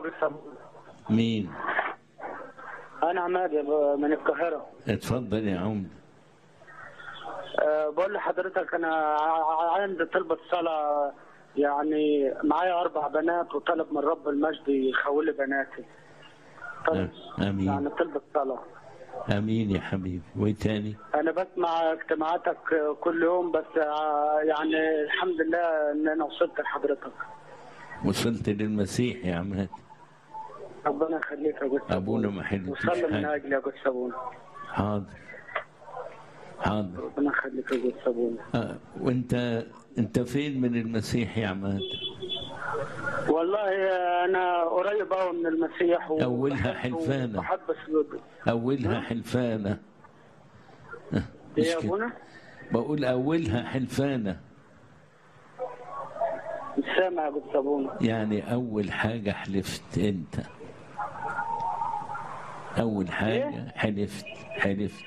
قدس ابونا مين انا عماد ب- من القاهره اتفضل يا عمد أه بقول لحضرتك انا ع- عندي طلبة صلاة يعني معايا اربع بنات وطلب من رب المجد يخولي بناتي طلب امين يعني طلبة صلاة امين يا حبيبي وايه تاني انا بسمع اجتماعاتك كل يوم بس آه، يعني الحمد لله ان انا وصلت لحضرتك وصلت للمسيح يا عماد ربنا يخليك يا قدس أبونا ما حلتش وصلي من حاجة. اجلي يا قدس ابونا حاضر حاضر ربنا يخليك يا قدس ابونا آه. وانت انت فين من المسيح يا عماد والله انا قريب قوي من المسيح و- أولها وبحبه حلفانة. وبحب سلوكه اولها حلفانه آه، ايه مش يا كده. ابونا؟ بقول اولها حلفانه مش سامع يا قدس ابونا يعني اول حاجه حلفت انت اول حاجه حلفت حلفت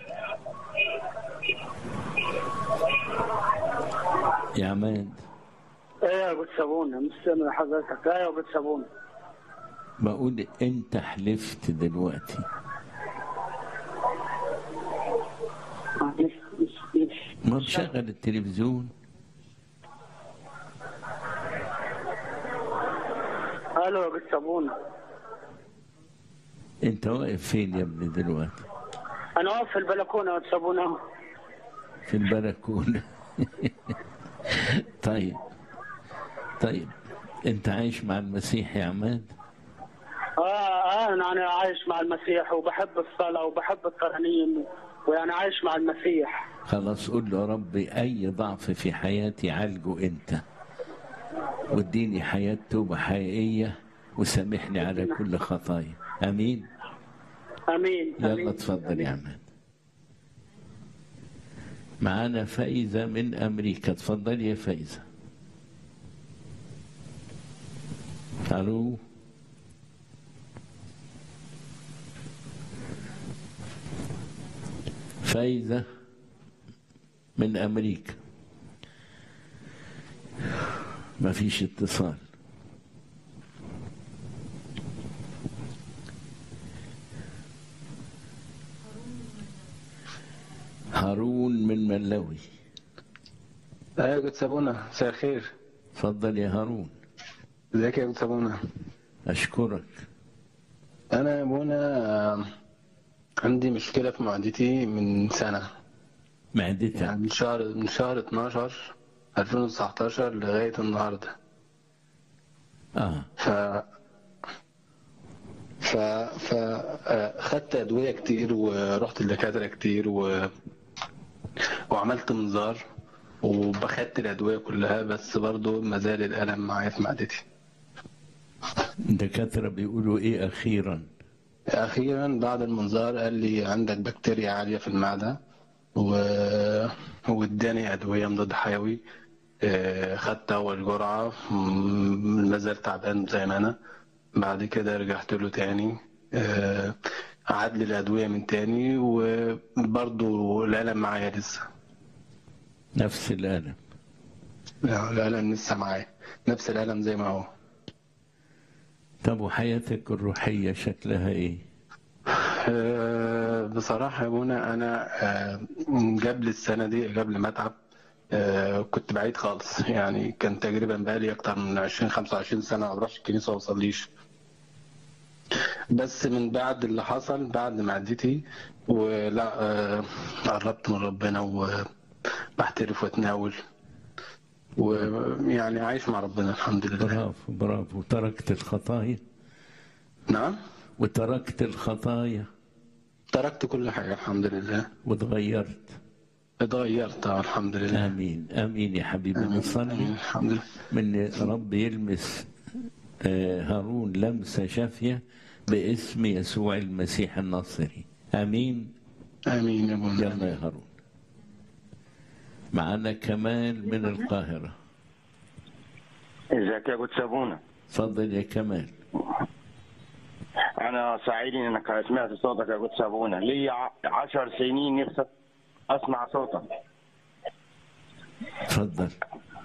يا عماد ايه يا قدس ابونا مش سامع حضرتك ايه يا قدس ابونا بقول انت حلفت دلوقتي مش مش مش ما تشغل التلفزيون الو يا قدس ابونا انت واقف فين يا ابني دلوقتي انا واقف في البلكونه يا قدس ابونا في البلكونه طيب طيب انت عايش مع المسيح يا عماد اه اه انا انا عايش مع المسيح وبحب الصلاه وبحب الترانيم ويعني عايش مع المسيح خلاص قول له يا ربي اي ضعف في حياتي عالجه انت واديني حياة توبة حقيقية وسامحني على كل خطايا امين امين يلا امين اتفضل يا عماد معانا فايزة من امريكا اتفضل يا فايزة الو فايزة من امريكا ما فيش اتصال هارون من ملوي ايوه يا قدس ابونا مساء الخير اتفضل يا هارون ازيك يا قدس ابونا اشكرك انا يا ابونا آه، عندي مشكله في معدتي من سنه يعني معدتك من شهر من شهر 12 2019 لغايه النهارده اه ف ف ف آه، خدت ادويه كتير ورحت لدكاتره كتير و... وعملت منظار وبخدت الادويه كلها بس برضو ما زال الالم معايا في معدتي الدكاترة بيقولوا ايه اخيرا اخيرا بعد المنظار قال لي عندك بكتيريا عاليه في المعده و... واداني ادويه مضاد حيوي آه، خدت اول جرعه م- ما زال تعبان زي ما انا بعد كده رجعت له تاني آه، عاد لي الادويه من تاني وبرضه الالم معايا لسه نفس الالم لا، الالم لسه معايا نفس الالم زي ما هو طب وحياتك الروحية شكلها ايه آه، بصراحة يا ابونا أنا آه، قبل السنة دي قبل ما أتعب آه، كنت بعيد خالص يعني كان تقريبا بقالي أكتر من 20 25 سنة ما بروحش الكنيسة وما بصليش بس من بعد اللي حصل بعد معدتي ولا آه، قربت من ربنا وبحترف واتناول ويعني عايش مع ربنا الحمد لله برافو برافو تركت الخطايا نعم وتركت الخطايا تركت كل حاجة الحمد لله وتغيرت اتغيرت آه، الحمد لله امين امين يا حبيبي آمين. نصلي آمين. الحمد لله من رب يلمس آه، هارون لمسة شافية باسم يسوع المسيح الناصري امين امين يا ابونا يلا يا هارون معنا كمال من القاهرة ازيك يا قدس ابونا تفضل يا كمال انا سعيد انك سمعت صوتك يا قدس ابونا لي ع- عشر سنين نفسي اسمع صوتك تفضل